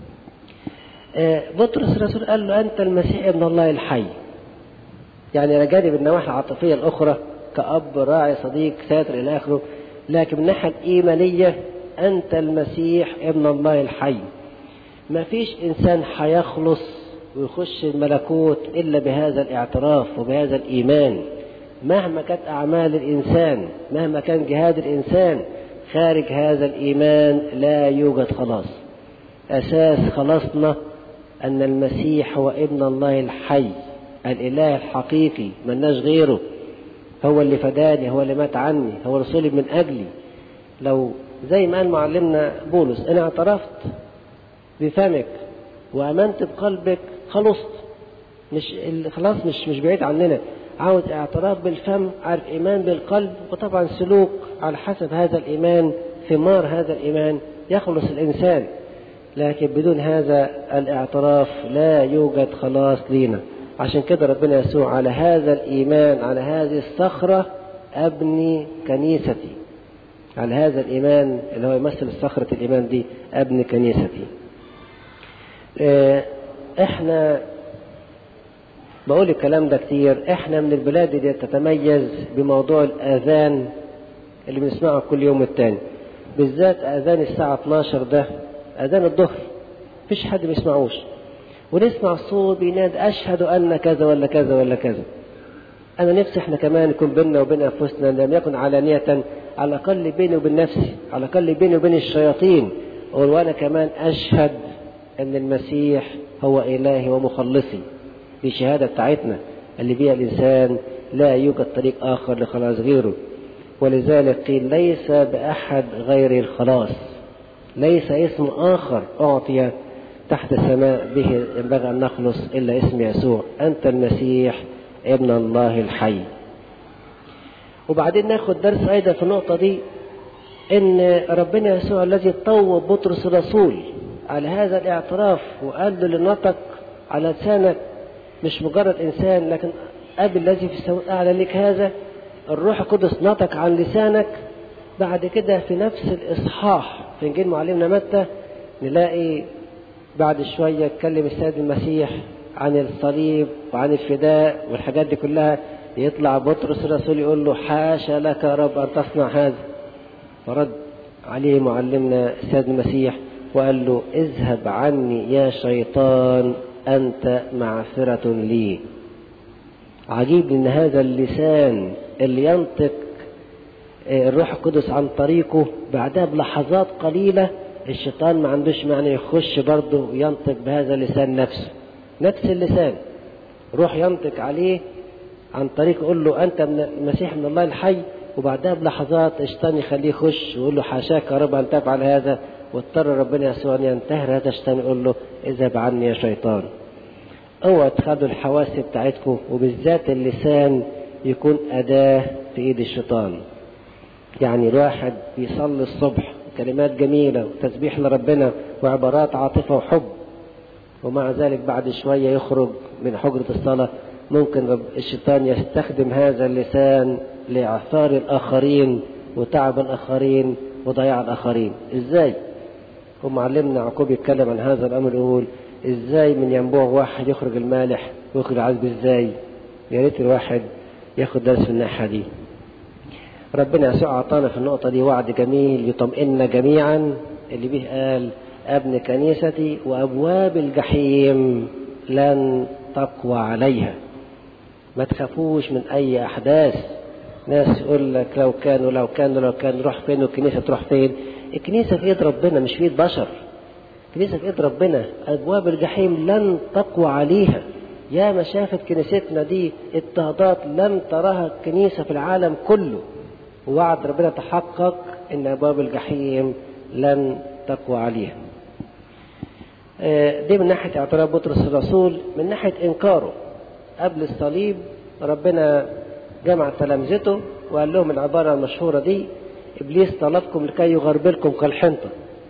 [SPEAKER 1] بطرس الرسول قال له أنت المسيح ابن الله الحي يعني إلى جانب النواحي العاطفية الأخرى كأب راعي صديق ساتر إلى آخره لكن من الناحية الإيمانية أنت المسيح ابن الله الحي ما فيش إنسان حيخلص ويخش الملكوت إلا بهذا الاعتراف وبهذا الإيمان مهما كانت أعمال الإنسان مهما كان جهاد الإنسان خارج هذا الإيمان لا يوجد خلاص أساس خلاصنا أن المسيح هو ابن الله الحي الإله الحقيقي ملناش غيره هو اللي فداني هو اللي مات عني هو رسولي من أجلي لو زي ما قال معلمنا بولس أنا اعترفت بفمك وآمنت بقلبك خلصت مش خلاص مش مش بعيد عننا عاوز اعتراف بالفم عارف إيمان بالقلب وطبعا سلوك على حسب هذا الإيمان ثمار هذا الإيمان يخلص الإنسان لكن بدون هذا الاعتراف لا يوجد خلاص لينا عشان كده ربنا يسوع على هذا الإيمان على هذه الصخرة أبني كنيستي على هذا الإيمان اللي هو يمثل صخرة الإيمان دي أبني كنيستي احنا بقول الكلام ده كتير احنا من البلاد اللي تتميز بموضوع الآذان اللي بنسمعه كل يوم التاني بالذات آذان الساعة 12 ده أذان الظهر مفيش حد ما يسمعوش ونسمع صوت بيناد أشهد أن كذا ولا كذا ولا كذا أنا نفسي إحنا كمان يكون بيننا وبين أنفسنا لم يكن علانية على الأقل بيني وبين نفسي على الأقل بيني وبين الشياطين أقول وأنا كمان أشهد أن المسيح هو إلهي ومخلصي دي شهادة بتاعتنا اللي بيها الإنسان لا يوجد طريق آخر لخلاص غيره ولذلك قيل ليس بأحد غير الخلاص ليس اسم آخر أعطي تحت السماء به ينبغي أن نخلص إلا اسم يسوع أنت المسيح ابن الله الحي وبعدين ناخد درس أيضا في النقطة دي إن ربنا يسوع الذي طوب بطرس الرسول على هذا الاعتراف وقال له لنطق على لسانك مش مجرد إنسان لكن أب الذي في السماء أعلى لك هذا الروح القدس نطق عن لسانك بعد كده في نفس الإصحاح في إنجيل معلمنا متى نلاقي بعد شوية اتكلم السيد المسيح عن الصليب وعن الفداء والحاجات دي كلها يطلع بطرس الرسول يقول له حاشا لك يا رب أن تصنع هذا فرد عليه معلمنا السيد المسيح وقال له اذهب عني يا شيطان أنت معثرة لي عجيب ان هذا اللسان اللي ينطق الروح القدس عن طريقه بعدها بلحظات قليلة الشيطان ما عندوش معنى يخش برضه وينطق بهذا اللسان نفسه نفس اللسان روح ينطق عليه عن طريق يقول له أنت من المسيح من الله الحي وبعدها بلحظات الشيطان يخليه يخش ويقول له حاشاك يا رب أن تفعل هذا واضطر ربنا يسوع أن ينتهر هذا الشيطان يقول له اذهب عني يا شيطان اوعوا تخلوا الحواس بتاعتكم وبالذات اللسان يكون أداة في إيد الشيطان يعني الواحد بيصلي الصبح كلمات جميلة وتسبيح لربنا وعبارات عاطفة وحب ومع ذلك بعد شوية يخرج من حجرة الصلاة ممكن الشيطان يستخدم هذا اللسان لإعثار الآخرين وتعب الآخرين وضياع الآخرين إزاي؟ ومعلمنا يعقوب يتكلم عن هذا الأمر يقول إزاي من ينبوع واحد يخرج المالح ويخرج العذب إزاي؟ يا ريت الواحد ياخد درس في الناحية دي ربنا يسوع أعطانا في النقطة دي وعد جميل يطمئن جميعا اللي به قال ابن كنيستي وأبواب الجحيم لن تقوى عليها ما تخافوش من أي أحداث ناس يقول لك لو كانوا لو كانوا لو كان روح فين والكنيسة تروح فين الكنيسة في إيد ربنا مش في إيد بشر الكنيسة في إيد ربنا أبواب الجحيم لن تقوى عليها يا ما شافت كنيستنا دي اضطهادات لم تراها الكنيسة في العالم كله ووعد ربنا تحقق ان ابواب الجحيم لن تقوى عليها دي من ناحيه اعتراف بطرس الرسول من ناحيه انكاره قبل الصليب ربنا جمع تلامذته وقال لهم العباره المشهوره دي ابليس طلبكم لكي يغربلكم كالحنطه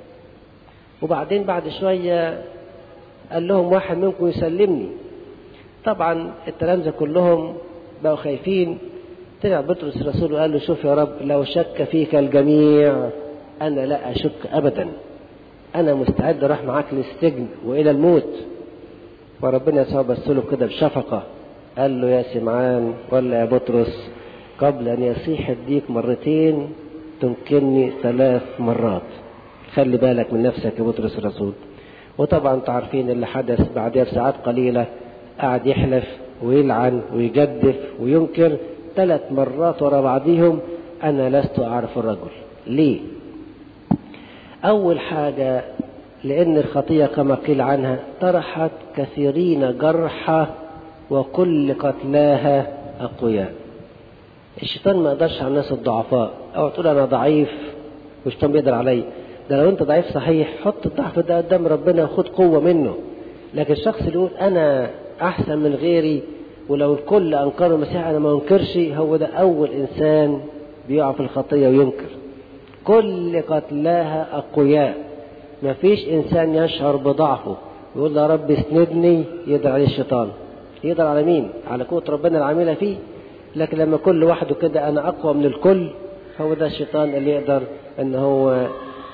[SPEAKER 1] وبعدين بعد شويه قال لهم واحد منكم يسلمني طبعا التلامذه كلهم بقوا خايفين طلع بطرس الرسول وقال له شوف يا رب لو شك فيك الجميع أنا لا أشك أبدا أنا مستعد أروح معاك للسجن وإلى الموت فربنا يسوع بص له كده بشفقة قال له يا سمعان ولا يا بطرس قبل أن يصيح الديك مرتين تمكنني ثلاث مرات خلي بالك من نفسك يا بطرس الرسول وطبعا انتوا عارفين اللي حدث بعدها بساعات قليلة قعد يحلف ويلعن ويجدف وينكر ثلاث مرات ورا بعضهم أنا لست أعرف الرجل ليه أول حاجة لأن الخطية كما قيل عنها طرحت كثيرين جرحى وكل قتلاها أقوياء الشيطان ما يقدرش على الناس الضعفاء أو تقول أنا ضعيف والشيطان بيقدر علي ده لو أنت ضعيف صحيح حط الضعف ده قدام ربنا وخد قوة منه لكن الشخص اللي يقول أنا أحسن من غيري ولو الكل أنكروا المسيح أنا ما أنكرش هو ده أول إنسان بيقع في الخطية وينكر كل قتلاها أقوياء ما فيش إنسان يشعر بضعفه يقول يا رب اسندني يقدر عليه الشيطان يقدر على مين على قوة ربنا العاملة فيه لكن لما كل وحده كده أنا أقوى من الكل هو ده الشيطان اللي يقدر أن هو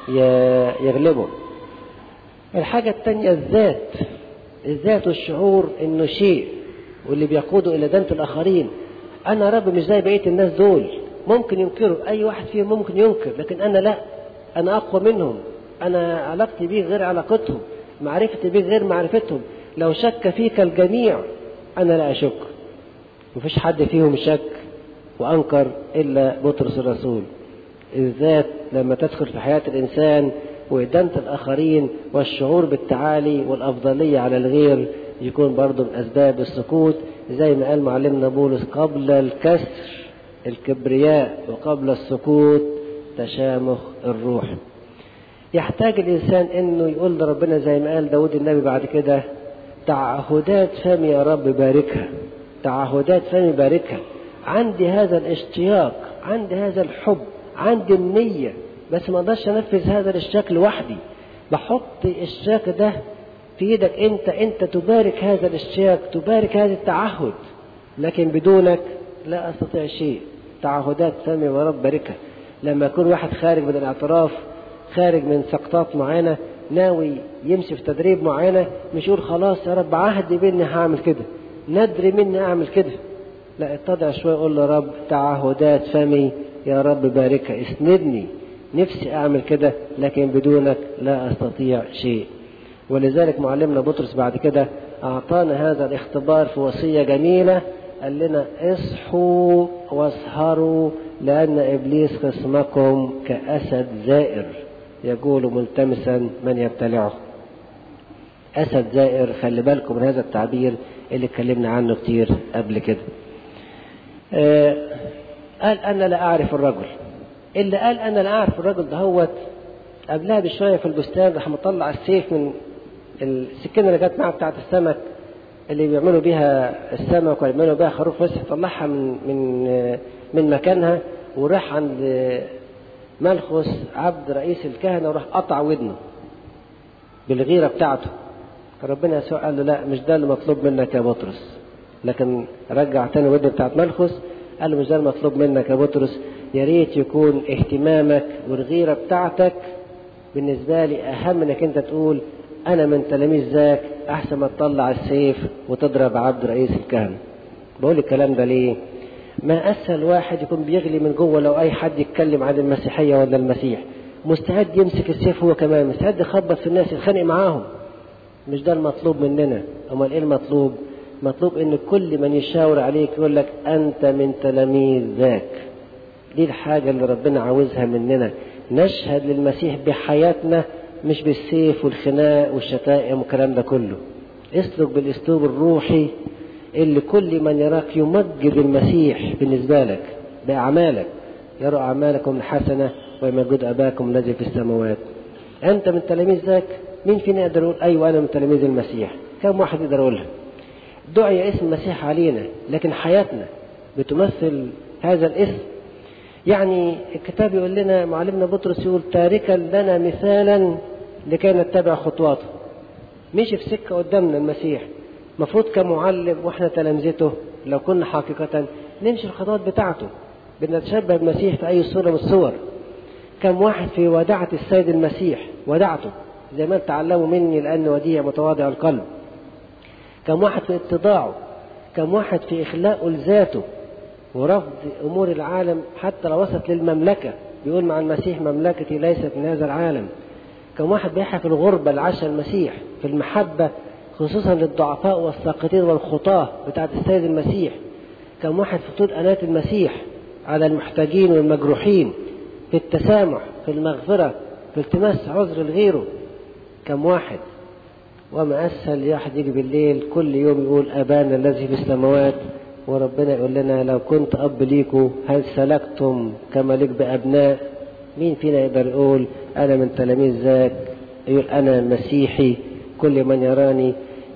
[SPEAKER 1] يغلبه الحاجة الثانية الذات الذات والشعور انه شيء واللي بيقوده الى دنة الاخرين انا رب مش زي بقيه الناس دول ممكن ينكروا اي واحد فيهم ممكن ينكر لكن انا لا انا اقوى منهم انا علاقتي بيه غير علاقتهم معرفتي بيه غير معرفتهم لو شك فيك الجميع انا لا اشك مفيش حد فيهم شك وأنكر إلا بطرس الرسول الذات لما تدخل في حياة الإنسان وإدانة الآخرين والشعور بالتعالي والأفضلية على الغير يكون برضه من أسباب السكوت زي ما قال معلمنا بولس قبل الكسر الكبرياء وقبل السكوت تشامخ الروح يحتاج الإنسان إنه يقول لربنا زي ما قال داود النبي بعد كده تعهدات فمي يا رب باركها تعهدات فمي باركها عندي هذا الاشتياق عندي هذا الحب عندي النية بس ما اقدرش انفذ هذا الاشتياق لوحدي بحط الاشتياق ده في ايدك انت انت تبارك هذا الاشتياق تبارك هذا التعهد لكن بدونك لا استطيع شيء تعهدات فمي ورب باركها لما يكون واحد خارج من الاعتراف خارج من سقطات معينه ناوي يمشي في تدريب معينه مش يقول خلاص يا رب عهدي بيني هعمل كده ندري مني اعمل كده لا اتضع شويه اقول له رب تعهدات فمي يا رب باركها اسندني نفسي اعمل كده لكن بدونك لا استطيع شيء ولذلك معلمنا بطرس بعد كده اعطانا هذا الاختبار في وصيه جميله قال لنا اصحوا واسهروا لان ابليس خصمكم كاسد زائر يقول ملتمسا من يبتلعه اسد زائر خلي بالكم من هذا التعبير اللي اتكلمنا عنه كتير قبل كده آه قال انا لا اعرف الرجل اللي قال انا لا اعرف الرجل دهوت قبلها بشويه في البستان راح مطلع السيف من السكينه اللي جت معاه بتاعت السمك اللي بيعملوا بيها السمك ويعملوا بيها خروف وسح طلعها من من من مكانها وراح عند ملخص عبد رئيس الكهنه وراح قطع ودنه بالغيره بتاعته ربنا يسوع قال له لا مش ده اللي مطلوب منك يا بطرس لكن رجع تاني ودن بتاعت ملخص قال له مش ده المطلوب منك يا بطرس يا ريت يكون اهتمامك والغيره بتاعتك بالنسبه لي اهم انك انت تقول انا من تلاميذ ذاك احسن ما تطلع السيف وتضرب عبد رئيس الكهنه بقول الكلام ده ليه ما اسهل واحد يكون بيغلي من جوه لو اي حد يتكلم عن المسيحيه ولا المسيح مستعد يمسك السيف هو كمان مستعد يخبط في الناس يتخانق معاهم مش ده المطلوب مننا امال ايه المطلوب مطلوب ان كل من يشاور عليك يقول لك انت من تلاميذ ذاك دي الحاجة اللي ربنا عاوزها مننا نشهد للمسيح بحياتنا مش بالسيف والخناق والشتائم والكلام ده كله اسلك بالاسلوب الروحي اللي كل من يراك يمجد المسيح بالنسبة لك بأعمالك يرى أعمالكم الحسنة ويمجد أباكم الذي في السماوات أنت من تلاميذ ذاك مين فينا يقدر يقول أيوة أنا من تلاميذ المسيح كم واحد يقدر يقولها دعي اسم المسيح علينا لكن حياتنا بتمثل هذا الاسم يعني الكتاب يقول لنا معلمنا بطرس يقول تاركا لنا مثالا لكي نتبع خطواته مشي في سكة قدامنا المسيح مفروض كمعلم واحنا تلامذته لو كنا حقيقة نمشي الخطوات بتاعته بنتشبه بالمسيح في أي صورة من الصور كم واحد في ودعة السيد المسيح ودعته زي ما تعلموا مني لأن وديع متواضع القلب كم واحد في اتضاعه كم واحد في إخلاقه لذاته ورفض أمور العالم حتى لو وصلت للمملكة بيقول مع المسيح مملكتي ليست من هذا العالم كم واحد بيحيا في الغربة اللي عاشها المسيح في المحبة خصوصا للضعفاء والساقطين والخطاة بتاعت السيد المسيح كم واحد في طول أناة المسيح على المحتاجين والمجروحين في التسامح في المغفرة في التماس عذر لغيره كم واحد وما أسهل واحد يجي بالليل كل يوم يقول أبانا الذي في السماوات وربنا يقول لنا لو كنت أب ليكوا هل سلكتم كما لك بأبناء مين فينا يقدر يقول أنا من تلاميذ ذاك يقول أنا مسيحي كل من يراني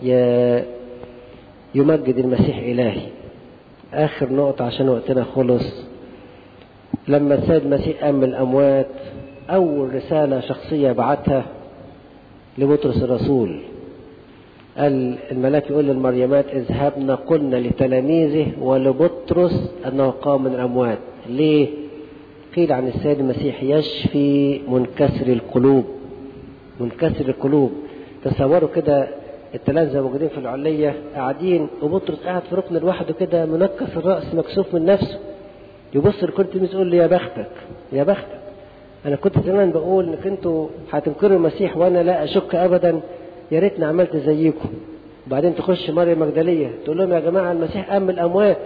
[SPEAKER 1] يمجد المسيح إلهي آخر نقطة عشان وقتنا خلص لما السيد المسيح قام من الأموات أول رسالة شخصية بعتها لبطرس الرسول قال الملاك يقول للمريمات اذهبنا قلنا لتلاميذه ولبطرس انه قام من الاموات ليه قيل عن السيد المسيح يشفي منكسر القلوب منكسر القلوب تصوروا كده التلامذه موجودين في العليه قاعدين وبطرس قاعد في ركن لوحده كده منكس الراس مكسوف من نفسه يبص لكل تلميذ يقول له يا بختك يا بختك انا كنت زمان بقول انك انتوا هتنكروا المسيح وانا لا اشك ابدا يا ريتني عملت زيكم وبعدين تخش مريم مجدليه تقول لهم يا جماعه المسيح قام من الاموات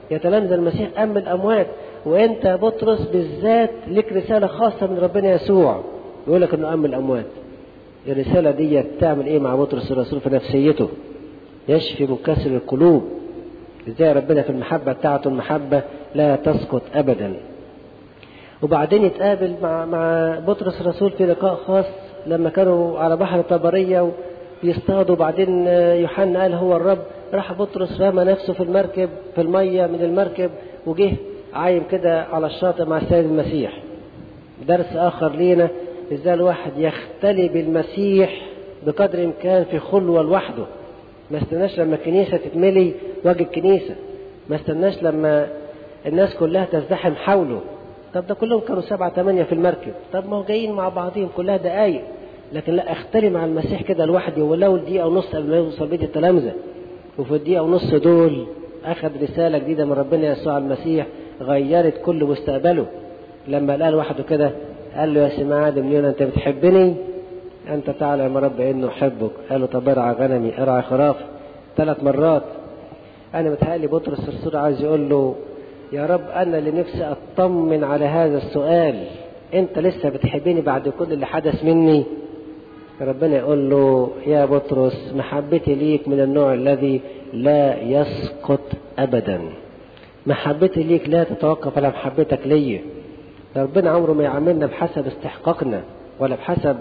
[SPEAKER 1] يتلامذ المسيح قام من الأموات وأنت يا بطرس بالذات لك رسالة خاصة من ربنا يسوع يقول لك إنه قام من الأموات الرسالة دي تعمل إيه مع بطرس الرسول في نفسيته يشفي منكسر القلوب ازاي ربنا في المحبة بتاعته المحبة لا تسقط أبدا وبعدين يتقابل مع مع بطرس الرسول في لقاء خاص لما كانوا على بحر طبرية ويصطادوا وبعدين يوحنا قال هو الرب راح بطرس رمى نفسه في المركب في المية من المركب وجه عايم كده على الشاطئ مع السيد المسيح درس آخر لينا ازاي الواحد يختلي بالمسيح بقدر الإمكان في خلوة لوحده ما استناش لما الكنيسة تتملي وجه الكنيسة ما استناش لما الناس كلها تزدحم حوله طب ده كلهم كانوا سبعة ثمانية في المركب طب ما هو جايين مع بعضهم كلها دقايق لكن لا اختلي مع المسيح كده لوحدي ولو دقيقة ونص قبل ما يوصل بيت التلامذة وفي الدقيقة ونص دول أخذ رسالة جديدة من ربنا يسوع المسيح غيرت كل مستقبله لما قال وحده كده قال له يا سمعان بن أنت بتحبني أنت تعلم يا رب إنه أحبك قال له طب ارعى غنمي ارعى خراف ثلاث مرات أنا متهيألي بطرس الرسول عايز يقول له يا رب أنا اللي نفسي أطمن على هذا السؤال أنت لسه بتحبني بعد كل اللي حدث مني ربنا يقول له يا بطرس محبتي ليك من النوع الذي لا يسقط أبدا محبتي ليك لا تتوقف على محبتك ليا ربنا عمره ما يعاملنا بحسب استحقاقنا ولا بحسب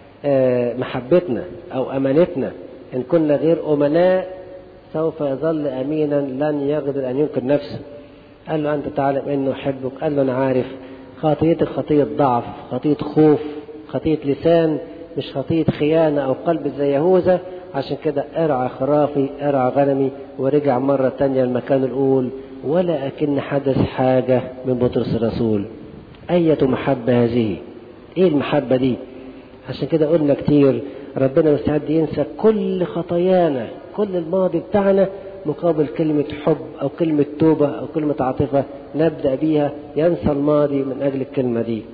[SPEAKER 1] محبتنا أو أمانتنا إن كنا غير أمناء سوف يظل أمينا لن يقدر أن ينكر نفسه قال له أنت تعلم أنه أحبك قال له أنا عارف خطيتك خطية ضعف خطية خوف خطية لسان مش خطية خيانة أو قلب زي يهوذا عشان كده ارعى خرافي ارعى غنمي ورجع مرة تانية المكان الأول ولا أكن حدث حاجة من بطرس الرسول أية محبة هذه إيه المحبة دي عشان كده قلنا كتير ربنا مستعد ينسى كل خطايانا كل الماضي بتاعنا مقابل كلمة حب أو كلمة توبة أو كلمة عاطفة نبدأ بيها ينسى الماضي من أجل الكلمة دي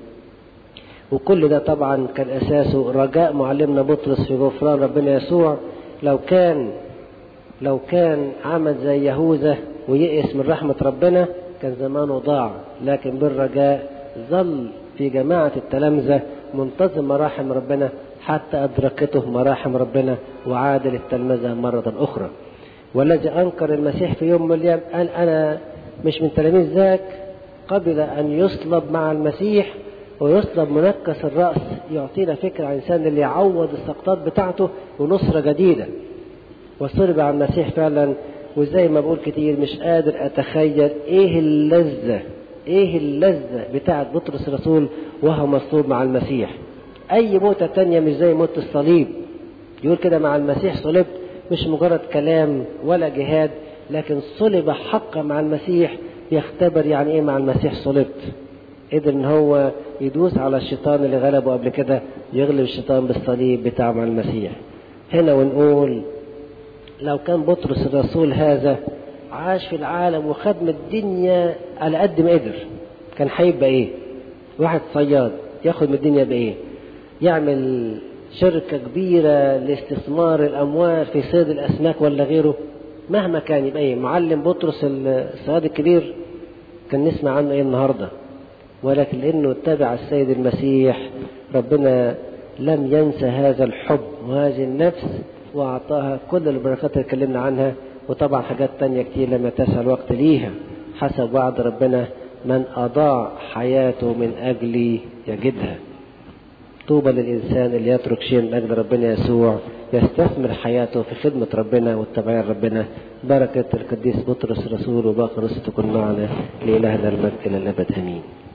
[SPEAKER 1] وكل ده طبعا كان أساسه رجاء معلمنا بطرس في غفران ربنا يسوع لو كان لو كان عمل زي يهوذا ويئس من رحمة ربنا كان زمانه ضاع لكن بالرجاء ظل في جماعة التلامذة منتظم مراحم ربنا حتى أدركته مراحم ربنا وعاد للتلمذة مرة أخرى والذي أنكر المسيح في يوم من الأيام قال أنا مش من تلاميذ ذاك قبل أن يصلب مع المسيح ويصلب منكس الرأس يعطينا فكرة عن الإنسان اللي يعوض السقطات بتاعته ونصرة جديدة وصلب على المسيح فعلا وزي ما بقول كتير مش قادر أتخيل إيه اللذة إيه اللذة بتاعت بطرس الرسول وهو مصلوب مع المسيح أي موتة تانية مش زي موت الصليب يقول كده مع المسيح صلبت مش مجرد كلام ولا جهاد لكن صلب حقا مع المسيح يختبر يعني ايه مع المسيح صلبت قدر ان هو يدوس على الشيطان اللي غلبه قبل كده يغلب الشيطان بالصليب بتاعه مع المسيح هنا ونقول لو كان بطرس الرسول هذا عاش في العالم وخدم الدنيا على قد ما قدر كان هيبقى ايه واحد صياد ياخد من الدنيا بايه يعمل شركة كبيرة لاستثمار الأموال في صيد الأسماك ولا غيره مهما كان يبقى إيه معلم بطرس الصياد الكبير كان نسمع عنه إيه النهاردة ولكن لأنه اتبع السيد المسيح ربنا لم ينسى هذا الحب وهذه النفس وأعطاها كل البركات اللي اتكلمنا عنها وطبعا حاجات تانية كتير لما تسع الوقت ليها حسب وعد ربنا من أضاع حياته من أجلي يجدها طوبى للإنسان اللي يترك شيء من أجل ربنا يسوع يستثمر حياته في خدمة ربنا والتبعية ربنا بركة القديس بطرس الرسول وباقي رسل تكون معنا لإلهنا المجد إلى الأبد آمين